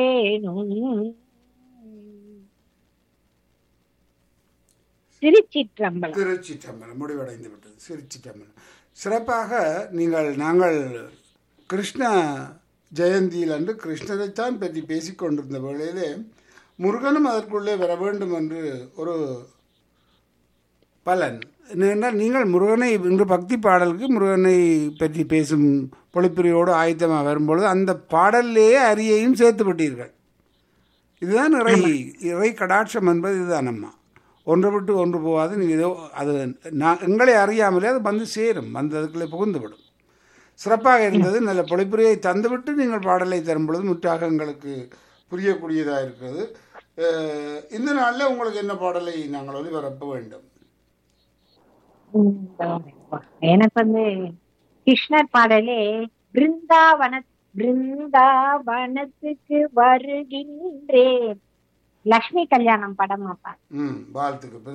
வேணும் திருச்சிற்றம்பலம் திருச்சிற்றம்பலம் முடிவடைந்து விட்டது திருச்சிற்றம்பலம் சிறப்பாக நீங்கள் நாங்கள் கிருஷ்ண ஜெயந்தியில் அன்று கிருஷ்ணரைத்தான் பற்றி பேசிக் கொண்டிருந்த வேளையிலே முருகனும் அதற்குள்ளே வர வேண்டும் என்று ஒரு பலன் என்னென்றால் நீங்கள் முருகனை இன்று பக்தி பாடலுக்கு முருகனை பற்றி பேசும் பொழிப்புரையோடு ஆயத்தமாக வரும்பொழுது அந்த பாடல்லேயே அரியையும் சேர்த்து விட்டீர்கள் இதுதான் இறை இறை கடாட்சம் என்பது இதுதான் அம்மா ஒன்றை விட்டு ஒன்று போகாது நீங்கள் ஏதோ அது நான் எங்களை அறியாமலே அது வந்து சேரும் வந்து அதுக்குள்ளே புகுந்துவிடும் சிறப்பாக இருந்தது நல்ல பொழிப்புரையை தந்துவிட்டு நீங்கள் பாடலை தரும் பொழுது முற்றாக எங்களுக்கு புரியக்கூடியதாக இருக்கிறது அஹ், இந்த நாளில் உங்களுக்கு என்ன பாடலை நாங்கள் ஒளிபரப்ப வேண்டும் எனக்கு வந்து கிருஷ்ணர் பாடலே பிருந்தாவன பிருந்தாவனத்துக்கு வருகின்றேன் லக்ஷ்மி கல்யாணம் படமாப்பா ம் வாழ்த்துக்கள்